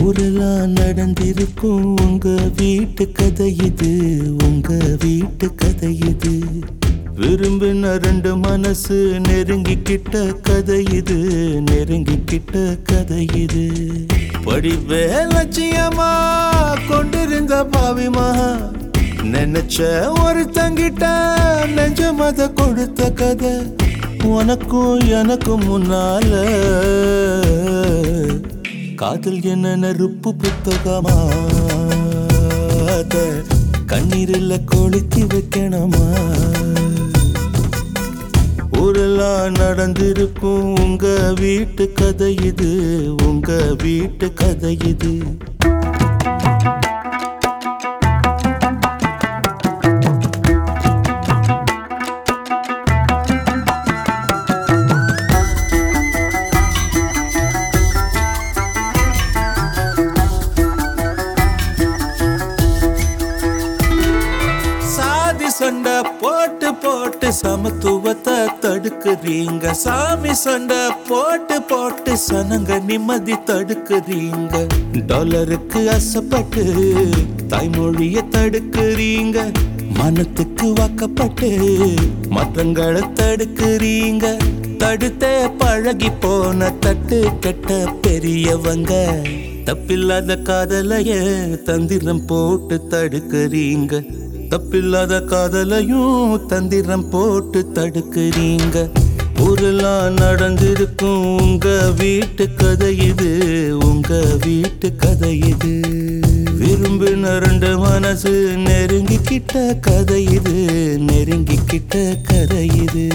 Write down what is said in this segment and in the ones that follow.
ஊரெல்லாம் நடந்திருக்கும் உங்க வீட்டு கதை இது உங்க வீட்டு கதை இது விரும்பின ரெண்டு மனசு நெருங்கிக்கிட்ட கதை இது நெருங்கிக்கிட்ட கதை இது படிவே லட்சியமா கொண்டிருந்த பாவிமா நினைச்ச ஒரு தங்கிட்ட நெஞ்ச மத கொடுத்த கதை உனக்கும் எனக்கும் முன்னால காதல் என்ன நெருப்பு புத்தகமா அத கண்ணீரில் கொளுத்தி வைக்கணுமா ஊரெல்லாம் நடந்திருக்கும் உங்க வீட்டு கதை இது உங்க வீட்டு கதை இது சாதி சண்டை போட்டு போட்டு சமத்துவத்தை தடுக்குறீங்க சாமி சண்டை போட்டு போட்டு சனங்க நிம்மதி தடுக்குறீங்க டாலருக்கு அசப்பட்டு தாய்மொழிய தடுக்குறீங்க மனத்துக்கு வாக்கப்பட்டு மற்றங்களை தடுக்குறீங்க தடுத்தே பழகி போன தட்டு கெட்ட பெரியவங்க தப்பில்லாத காதலைய தந்திரம் போட்டு தடுக்கிறீங்க தப்பில்லாத காதலையும் தந்திரம் போட்டு தடுக்கிறீங்க ஊரெல்லாம் நடந்திருக்கும் உங்க வீட்டு கதை இது உங்க வீட்டு கதை இது விரும்பின ரெண்டு மனசு நெருங்கிக்கிட்ட கதை இது நெருங்கிக்கிட்ட கதை இது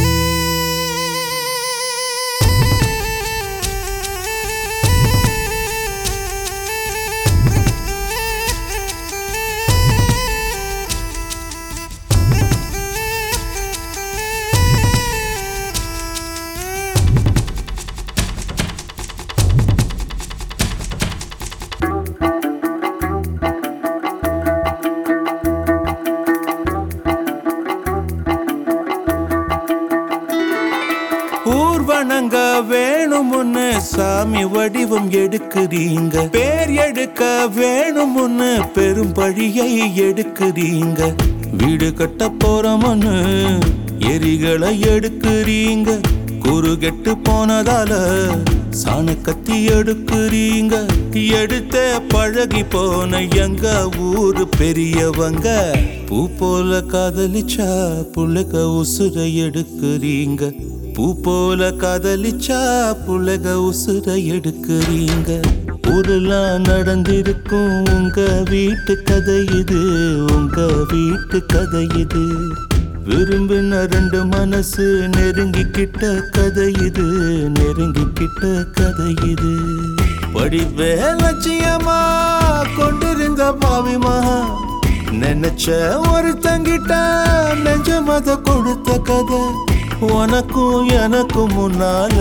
ஊர்வனங்க வேணும்னு சாமி வடிவம் எடுக்கிறீங்க பேர் எடுக்க வேணும்னு பெரும் பழியை எடுக்கிறீங்க வீடு கட்ட போறோம்னு எரிகளை எடுக்கிறீங்க குறுகெட்டு போனதால சாண கத்தி எடுக்கிறீங்க எடுத்த பழகி போன எங்க ஊரு பெரியவங்க பூ போல காதலிச்சா புள்ளக உசுர எடுக்கிறீங்க பூ போல காதலிச்சா புலக உசுர எடுக்கிறீங்க ஊரெல்லாம் நடந்திருக்கும் உங்க வீட்டு கதை இது உங்க வீட்டு கதை இது விரும்பின ரெண்டு மனசு நெருங்கிக்கிட்ட கதை இது நெருங்கிக்கிட்ட கதை இது படிவே லட்சியமா கொண்டிருந்த பாவிமா நினைச்ச ஒரு தங்கிட்ட நெஞ்ச மத கொடுத்த கதை உனக்கும் எனக்கும் முன்னால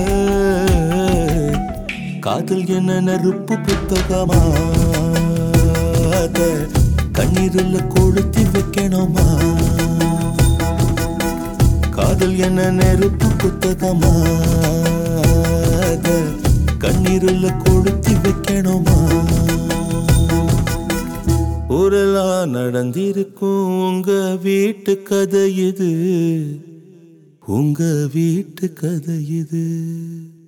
காதல் என்ன நெருப்பு புத்தகமா அத கண்ணீரில் கொளுத்தி வைக்கணுமா காதல் என்ன நெருப்பு புத்தகமா அத கண்ணீரில் கொளுத்தி வைக்கணுமா ஊரெல்லாம் நடந்திருக்கும் உங்க வீட்டு கதை இது உங்க வீட்டு கதை இது